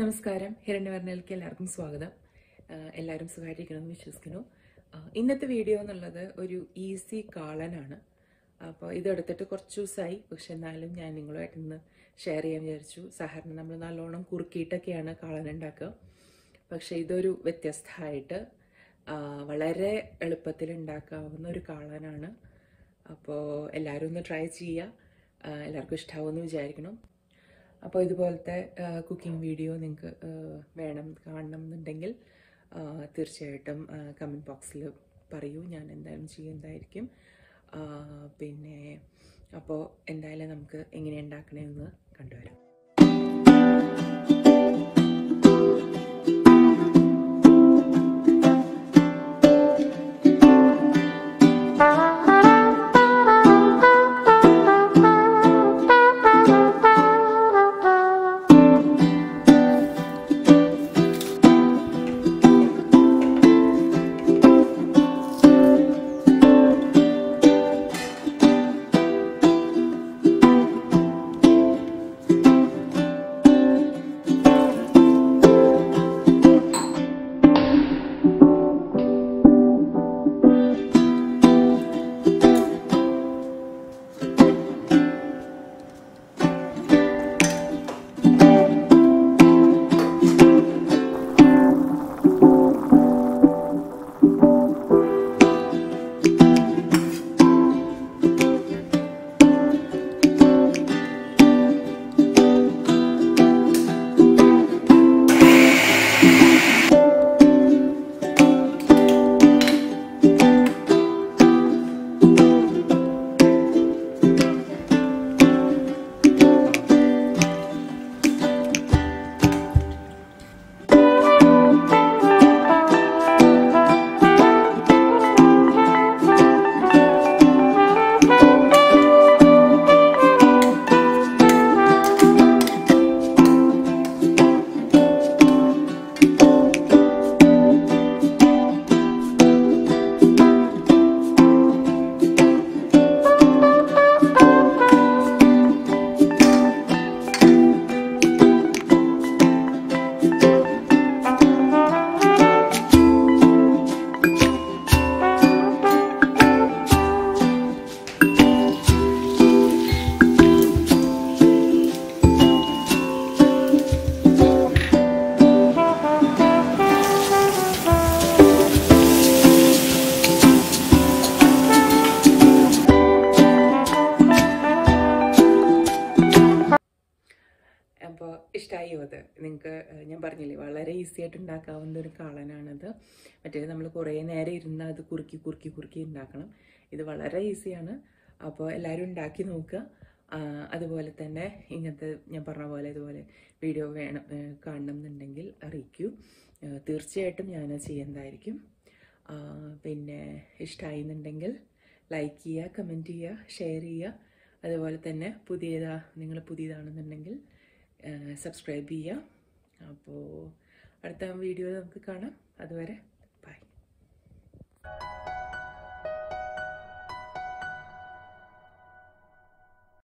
നമസ്കാരം ഹിരണ്യവർണ്ണയിലേക്ക് എല്ലാവർക്കും സ്വാഗതം ആഹ് എല്ലാവരും സുഖമായിട്ടിരിക്കണമെന്ന് വിശ്വസിക്കുന്നു ആഹ് ഇന്നത്തെ വീഡിയോ എന്നുള്ളത് ഒരു ഈസി കാളനാണ് അപ്പോൾ ഇതെടുത്തിട്ട് കുറച്ച് ദിവസമായി പക്ഷെ എന്നാലും ഞാൻ നിങ്ങളുമായിട്ട് ഇന്ന് ഷെയർ ചെയ്യാൻ വിചാരിച്ചു സാധാരണ നമ്മൾ നല്ലോണം കുറുക്കിയിട്ടൊക്കെയാണ് കാളൻ ഉണ്ടാക്കുക പക്ഷെ ഇതൊരു വ്യത്യസ്തമായിട്ട് ആഹ് വളരെ എളുപ്പത്തിൽ ഉണ്ടാക്കാവുന്ന ഒരു കാളനാണ് അപ്പോൾ എല്ലാവരും ഒന്ന് ട്രൈ ചെയ്യുക ആഹ് എല്ലാവർക്കും ഇഷ്ടമാവുമെന്ന് വിചാരിക്കണം അപ്പോൾ ഇതുപോലത്തെ കുക്കിംഗ് വീഡിയോ നിങ്ങൾക്ക് വേണം കാണണം എന്നുണ്ടെങ്കിൽ ആ, തീർച്ചയായിട്ടും കമൻറ്റ് ബോക്സിൽ പറയൂ ഞാൻ എന്തായാലും ചെയ്യുന്നതായിരിക്കും ആ, പിന്നെ അപ്പോൾ എന്തായാലും നമുക്ക് എങ്ങനെ ഉണ്ടാക്കണമെന്ന് കണ്ടുവരാം അപ്പോൾ ഇഷ്ടമായോ അത് നിങ്ങൾക്ക് ഞാൻ പറഞ്ഞില്ലേ വളരെ ഈസി ആയിട്ട് ഉണ്ടാക്കാവുന്ന ഒരു കാളനാണിത് മറ്റേത് നമ്മൾ കുറേ നേരം ഇരുന്ന് അത് കുറുക്കി കുറുക്കി കുറുക്കി ഉണ്ടാക്കണം ഇത് വളരെ ഈസിയാണ് അപ്പോൾ എല്ലാവരും ഉണ്ടാക്കി നോക്കുക ആ, അതുപോലെ തന്നെ ഇങ്ങനത്തെ ഞാൻ പറഞ്ഞ പോലെ ഇതുപോലെ വീഡിയോ വേണം ഏ, കാണണം എന്നുണ്ടെങ്കിൽ അറിയിക്കൂ ഏ, തീർച്ചയായിട്ടും ഞാൻ ചെയ്യുന്നതായിരിക്കും ആ, പിന്നെ ഇഷ്ടമായി എന്നുണ്ടെങ്കിൽ ലൈക്ക് ചെയ്യുക കമൻറ്റ് ചെയ്യുക ഷെയർ ചെയ്യുക അതുപോലെ തന്നെ പുതിയതാ നിങ്ങൾ പുതിയതാണെന്നുണ്ടെങ്കിൽ സബ്സ്ക്രൈബ് ചെയ്യുക അപ്പോൾ അടുത്ത വീഡിയോ നമുക്ക് കാണാം അതുവരെ ബൈ